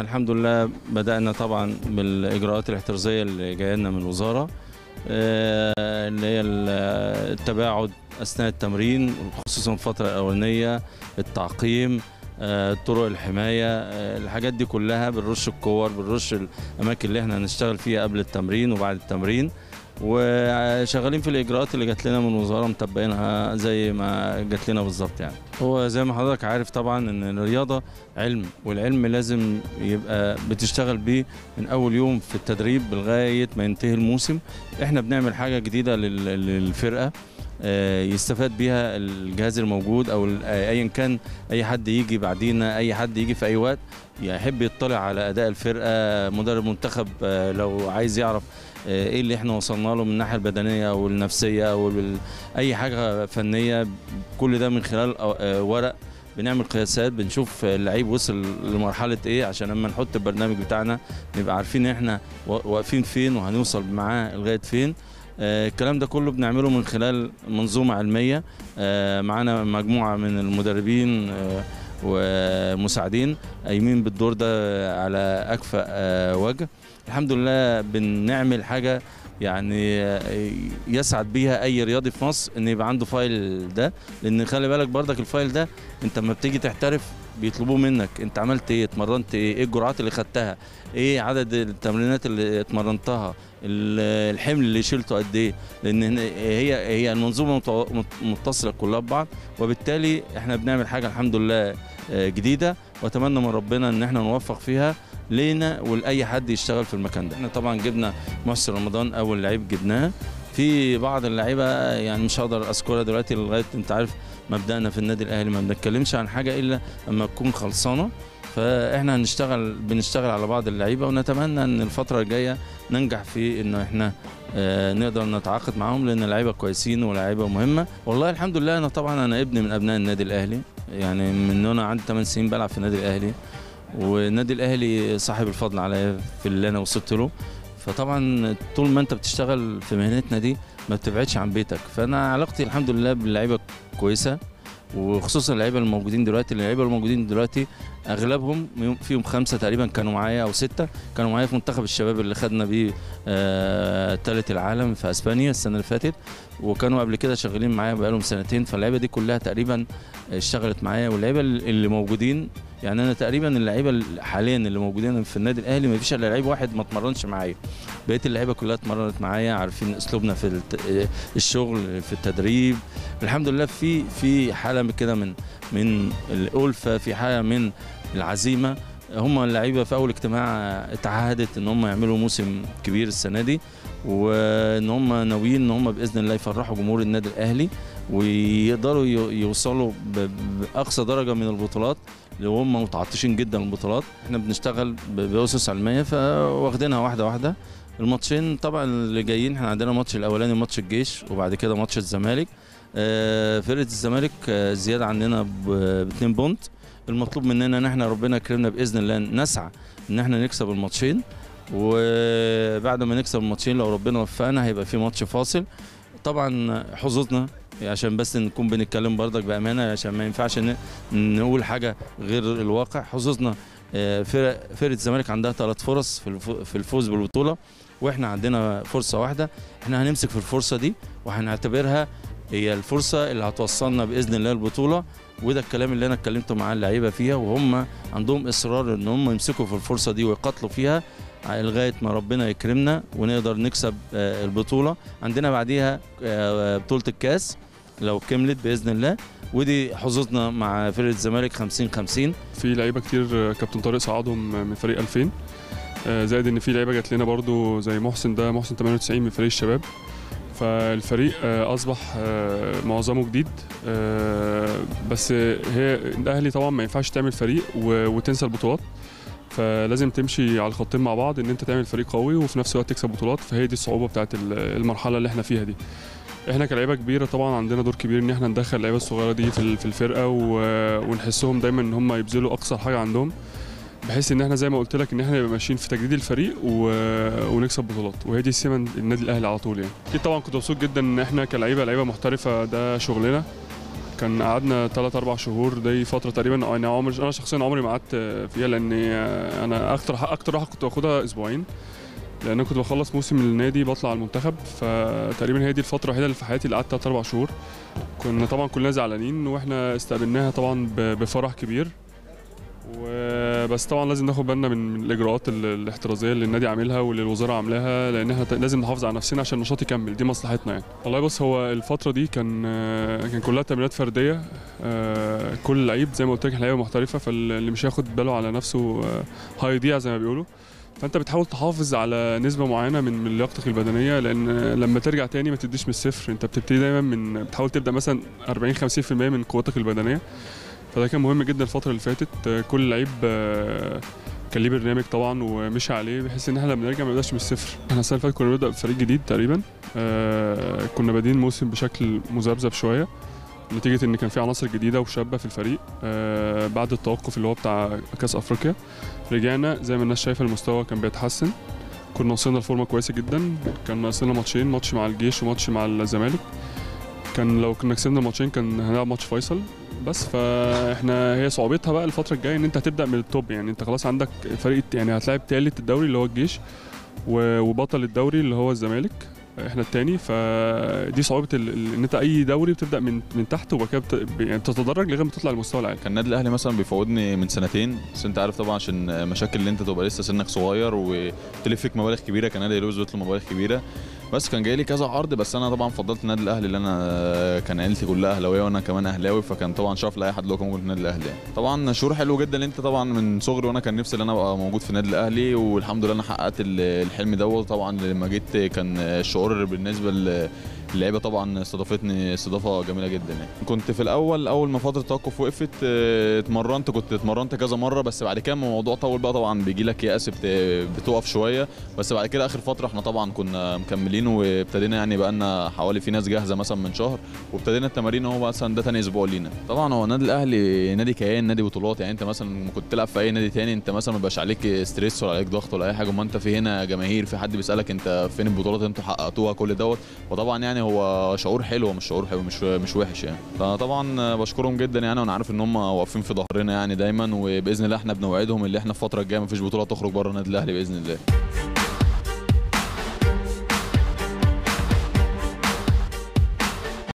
الحمد لله بدأنا طبعا بالإجراءات الاحترازية اللي جاية لنا من الوزارة آه، اللي هي ال- التباعد أثناء التمرين خصوصا الفترة الأولانية التعقيم آه، طرق الحماية آه، الحاجات دي كلها بنرش الكور بنرش الأماكن اللي احنا هنشتغل فيها قبل التمرين وبعد التمرين وشغالين في الإجراءات اللي جات لنا من الوزارة متبقينها زي ما جات لنا بالظبط يعني هو زي ما حضرتك عارف طبعا ان الرياضه علم والعلم لازم يبقى بتشتغل بيه من اول يوم في التدريب لغايه ما ينتهي الموسم احنا بنعمل حاجه جديده لل- للفرقه آه، يستفاد بيها الجهاز الموجود او ال- آه، ايا كان اي حد يجي بعدينا اي حد يجي في اي وقت يحب يطلع على اداء الفرقه مدرب منتخب آه، لو عايز يعرف آه، ايه اللي احنا وصلنا له من الناحيه البدنيه او النفسيه او ال- اي حاجه فنيه كل ده من خلال آه، ورق بنعمل قياسات بنشوف اللعيب وصل لمرحله ايه عشان لما نحط البرنامج بتاعنا نبقى عارفين احنا وا- واقفين فين وهنوصل معاه لغايه فين آه، الكلام ده كله بنعمله من خلال منظومه علميه آه، معانا مجموعه من المدربين آه، ومساعدين قايمين بالدور ده على اكفأ آه، وجه الحمد لله بنعمل حاجه يعني آه، يسعد بيها اي رياضي في مصر ان يبقى عنده فايل ده لان خلي بالك برضك الفايل ده انت لما بتيجي تحترف بيطلبوه منك انت عملت ايه اتمرنت ايه ايه الجرعات اللي خدتها ايه عدد التمرينات اللي اتمرنتها ال- الحمل اللي شلته قد ايه لان هنا- هي هي المنظومه متو- مت- متصله كلها ببعض وبالتالي احنا بنعمل حاجه الحمد لله آه، جديده واتمنى من ربنا ان احنا نوفق فيها لينا ولاي حد يشتغل في المكان ده احنا طبعا جبنا محسن رمضان اول لعيب جبناه في بعض اللعيبه يعني مش هقدر اذكرها دلوقتي لغايه انت عارف مبدأنا في النادي الاهلي ما بنتكلمش عن حاجه الا لما تكون خلصانه فاحنا هنشتغل بنشتغل على بعض اللعيبه ونتمنى ان الفتره الجايه ننجح في ان احنا آه، نقدر نتعاقد معاهم لان لعيبه كويسين ولاعيبه مهمه والله الحمد لله انا طبعا انا ابن من ابناء النادي الاهلي يعني من وانا عندي 8 سنين بلعب في النادي الاهلي والنادي الاهلي صاحب الفضل عليا في اللي انا وصلت له فطبعا طول ما انت بتشتغل في مهنتنا دي ما بتبعدش عن بيتك فانا علاقتي الحمد لله باللعيبه كويسه وخصوصا اللعيبه الموجودين دلوقتي اللعيبه الموجودين دلوقتي اغلبهم يوم- فيهم خمسه تقريبا كانوا معايا او سته كانوا معايا في منتخب الشباب اللي خدنا بيه آه ثالث العالم في اسبانيا السنه اللي فاتت وكانوا قبل كده شغالين معايا بقالهم سنتين فاللعيبه دي كلها تقريبا اشتغلت معايا واللعيبه اللي موجودين يعني انا تقريبا اللعيبه اللي حاليا اللي موجودين في النادي الاهلي ما فيش الا لعيب واحد ما اتمرنش معايا بقيه اللعيبه كلها اتمرنت معايا عارفين اسلوبنا في الت- الشغل في التدريب الحمد لله في في حاله من كده من من الالفه في حاله من العزيمه هم اللعيبه في اول اجتماع اتعهدت ان هم يعملوا موسم كبير السنه دي وان هم ناويين ان هم باذن الله يفرحوا جمهور النادي الاهلي ويقدروا ي- يوصلوا ب- باقصى درجه من البطولات اللي هم متعطشين جدا البطولات احنا بنشتغل ب- باسس علميه فواخدينها واحده واحده الماتشين طبعا اللي جايين احنا عندنا الماتش الاولاني ماتش الجيش وبعد كده ماتش الزمالك آه، فرقه الزمالك آه، زياده عننا ب 2 بونت المطلوب مننا ان احنا ربنا يكرمنا باذن الله نسعى ان احنا نكسب الماتشين وبعد ما نكسب الماتشين لو ربنا وفقنا هيبقى في ماتش فاصل طبعا حظوظنا عشان بس نكون بنتكلم برضك بامانه عشان ما ينفعش ن- نقول حاجه غير الواقع حظوظنا آه، فرق فرقه الزمالك عندها ثلاث فرص في الفو- في الفوز بالبطوله واحنا عندنا فرصه واحده احنا هنمسك في الفرصه دي وهنعتبرها هي الفرصه اللي هتوصلنا باذن الله البطوله وده الكلام اللي انا اتكلمت مع اللعيبه فيها وهم عندهم اصرار ان هم يمسكوا في الفرصه دي ويقاتلوا فيها لغايه ما ربنا يكرمنا ونقدر نكسب آه، البطوله عندنا بعديها آه، بطوله الكاس لو كملت باذن الله ودي حظوظنا مع فرقه الزمالك 50 50 في لعيبه كتير آه، كابتن طارق صعدهم من فريق 2000 آه، زائد ان في لعيبه جات لنا برضو زي محسن ده محسن 98 من فريق الشباب فالفريق آه، اصبح آه، معظمه جديد آه، بس هي الاهلي طبعا ما ينفعش تعمل فريق و- وتنسى البطولات فلازم تمشي على الخطين مع بعض ان انت تعمل فريق قوي وفي نفس الوقت تكسب بطولات فهي دي الصعوبه بتاعت ال- المرحله اللي احنا فيها دي احنا كلعيبه كبيره طبعا عندنا دور كبير ان احنا ندخل اللعيبه الصغيره دي في ال- في الفرقه و- ونحسهم دايما ان هم يبذلوا اقصى حاجه عندهم بحيث ان احنا زي ما قلت لك ان احنا نبقى ماشيين في تجديد الفريق و... ونكسب بطولات وهي دي سمه النادي الاهلي على طول يعني اكيد طبعا كنت مبسوط جدا ان احنا كلعيبه لعيبه محترفه ده شغلنا كان قعدنا 3 4 شهور دي فتره تقريبا انا عمري انا شخصيا عمري ما قعدت فيها لان انا اكتر اكتر راحه كنت باخدها اسبوعين لان انا كنت بخلص موسم النادي بطلع على المنتخب فتقريبا هي دي الفتره الوحيده اللي في حياتي اللي قعدت 3 4 شهور كنا طبعا كلنا زعلانين واحنا استقبلناها طبعا ب- بفرح كبير وبس طبعا لازم ناخد بالنا من من الاجراءات ال- الاحترازيه اللي النادي عاملها واللي الوزاره عاملاها لان احنا ت- لازم نحافظ على نفسنا عشان النشاط يكمل دي مصلحتنا يعني والله بص هو الفتره دي كان آه، كان كلها تمرينات فرديه آه، كل لعيب زي ما قلت لك إحنا لعيبه محترفه فاللي مش هياخد باله على نفسه آه، هيضيع زي ما بيقولوا فانت بتحاول تحافظ على نسبه معينه من من لياقتك البدنيه لان لما ترجع تاني ما تديش من الصفر انت بتبتدي دايما من بتحاول تبدا مثلا 40 50% من قوتك البدنيه فده كان مهم جدا الفتره اللي فاتت آه، كل لعيب آه، كان ليه برنامج طبعا ومشي عليه بحيث ان احنا لما نرجع ما نبداش من الصفر احنا السنه اللي فاتت كنا بنبدا بفريق جديد تقريبا آه، كنا بادئين الموسم بشكل مذبذب شويه نتيجه ان كان في عناصر جديده وشابه في الفريق آه، بعد التوقف اللي هو بتاع كاس افريقيا رجعنا زي ما الناس شايفه المستوى كان بيتحسن كنا وصلنا لفورمه كويسه جدا كان ناقصنا ماتشين ماتش مع الجيش وماتش مع الزمالك كان لو كنا كسبنا الماتشين كان هنلعب ماتش فيصل بس فاحنا هي صعوبتها بقى الفتره الجايه ان انت هتبدا من التوب يعني انت خلاص عندك فريق يعني هتلاعب تالت الدوري اللي هو الجيش و- وبطل الدوري اللي هو الزمالك احنا التاني فدي صعوبه ال- ال- ان انت اي دوري بتبدا من من تحت وبعد كده بت- يعني بتتدرج لغايه ما تطلع للمستوى العالي كان النادي الاهلي مثلا بيفوضني من سنتين بس انت عارف طبعا عشان مشاكل اللي انت تبقى لسه سنك صغير وتلفك مبالغ كبيره كان نادي لوز بيطلب مبالغ كبيره بس كان جاي لي كذا عرض بس انا طبعا فضلت النادي الاهلي اللي انا كان عيلتي كلها اهلاويه وانا كمان اهلاوي فكان طبعا شرف لاي حد لو كان موجود في النادي الاهلي يعني. طبعا شعور حلو جدا ان انت طبعا من صغري وانا كان نفسي ان انا ابقى موجود في النادي الاهلي والحمد لله انا حققت ال- الحلم دوت طبعا لما جيت كان الشعور بالنسبه ل- اللعيبه طبعا استضافتني استضافه جميله جدا يعني كنت في الاول اول ما فتره التوقف وقفت اه، اتمرنت كنت اتمرنت كذا مره بس بعد كده لما الموضوع طول بقى طبعا بيجي لك يأس بت- بتقف شويه بس بعد كده اخر فتره احنا طبعا كنا مكملين وابتدينا يعني بقى لنا حوالي في ناس جاهزه مثلا من شهر وابتدينا التمارين اهو مثلا ده تاني اسبوع لينا طبعا هو النادي الاهلي نادي كيان نادي بطولات يعني انت مثلا لما كنت تلعب في اي نادي تاني انت مثلا ما بيبقاش عليك ستريس ولا عليك ضغط ولا اي حاجه ما انت في هنا جماهير في حد بيسالك انت فين البطولات اللي انتوا حققتوها كل دوت وطبعا يعني هو شعور حلو هو مش شعور حلو مش مش وحش يعني فطبعا بشكرهم جدا يعني وانا عارف ان هم واقفين في ظهرنا يعني دايما وباذن الله احنا بنوعدهم اللي احنا الفتره الجايه مفيش بطوله تخرج بره النادي الاهلي باذن الله